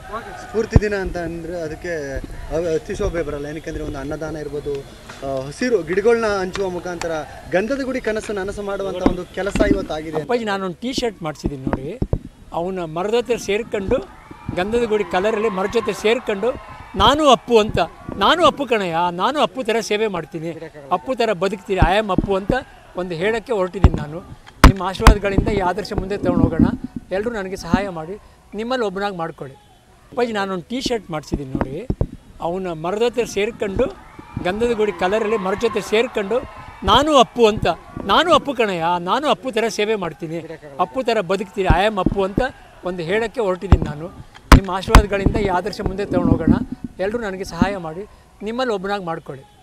ಸ್ಫೂರ್ತಿ ದಿನ ಅಂತ ಅಂದರೆ ಅದಕ್ಕೆ ಅವ- ಅತಿ ಶೋಭೆ ಬರಲ್ಲ ಏನಕ್ಕೆ ಒಂದು ಅನ್ನದಾನ ಇರ್ಬೋದು ಆ, ಹಸಿರು ಗಿಡಗಳನ್ನ ಹಂಚುವ ಮುಖಾಂತರ ಗಂಧದ ಗುಡಿ ಕನಸು ನನಸು ಮಾಡುವಂಥ ಒಂದು ಕೆಲಸ ಇವತ್ತಾಗಿದೆ ಅಪ್ಪಾಜಿ ನಾನೊಂದು ಟೀ ಶರ್ಟ್ ಮಾಡಿಸಿದ್ದೀನಿ ನೋಡಿ ಅವನ ಮರದ ಜೊತೆ ಸೇರ್ಕೊಂಡು ಗಂಧದ ಗುಡಿ ಕಲರಲ್ಲಿ ಮರದ ಜೊತೆ ಸೇರ್ಕೊಂಡು ನಾನು ಅಪ್ಪು ಅಂತ ನಾನು ಅಪ್ಪು ಕಣಯ್ಯ ನಾನು ಅಪ್ಪು ಥರ ಸೇವೆ ಮಾಡ್ತೀನಿ ಅಪ್ಪು ಥರ ಬದುಕ್ತೀನಿ ಐ ಆಮ್ ಅಪ್ಪು ಅಂತ ಒಂದು ಹೇಳೋಕ್ಕೆ ಹೊರಟಿದ್ದೀನಿ ನಾನು ನಿಮ್ಮ ಆಶೀರ್ವಾದಗಳಿಂದ ಈ ಆದರ್ಶ ಮುಂದೆ ತೊಗೊಂಡು ಹೋಗೋಣ ಎಲ್ಲರೂ ನನಗೆ ಸಹಾಯ ಮಾಡಿ ನಿಮ್ಮಲ್ಲಿ ಒಬ್ಬನಾಗಿ ಮಾಡ್ಕೊಳ್ಳಿ ಅಪ್ಪಾಜಿ ನಾನೊಂದು ಟೀ ಶರ್ಟ್ ಮಾಡಿಸಿದ್ದೀನಿ ನೋಡಿ ಅವನ ಮರದ ಜೊತೆ ಸೇರ್ಕೊಂಡು ಗಂಧದ ಗುಡಿ ಕಲರಲ್ಲಿ ಮರದ ಜೊತೆ ಸೇರ್ಕೊಂಡು ನಾನು ಅಪ್ಪು ಅಂತ ನಾನು ಅಪ್ಪು ಕಣಯ್ಯ ನಾನು ಅಪ್ಪು ಥರ ಸೇವೆ ಮಾಡ್ತೀನಿ ಅಪ್ಪು ಥರ ಬದುಕ್ತೀನಿ ಐ ಆಮ್ ಅಪ್ಪು ಅಂತ ಒಂದು ಹೇಳೋಕ್ಕೆ ಹೊರಟಿದ್ದೀನಿ ನಾನು ನಿಮ್ಮ ಆಶೀರ್ವಾದಗಳಿಂದ ಈ ಆದರ್ಶ ಮುಂದೆ ತೊಗೊಂಡು ಹೋಗೋಣ ಎಲ್ಲರೂ ನನಗೆ ಸಹಾಯ ಮಾಡಿ ನಿಮ್ಮಲ್ಲಿ ಒಬ್ಬನಾಗಿ ಮಾಡ್ಕೊಳ್ಳಿ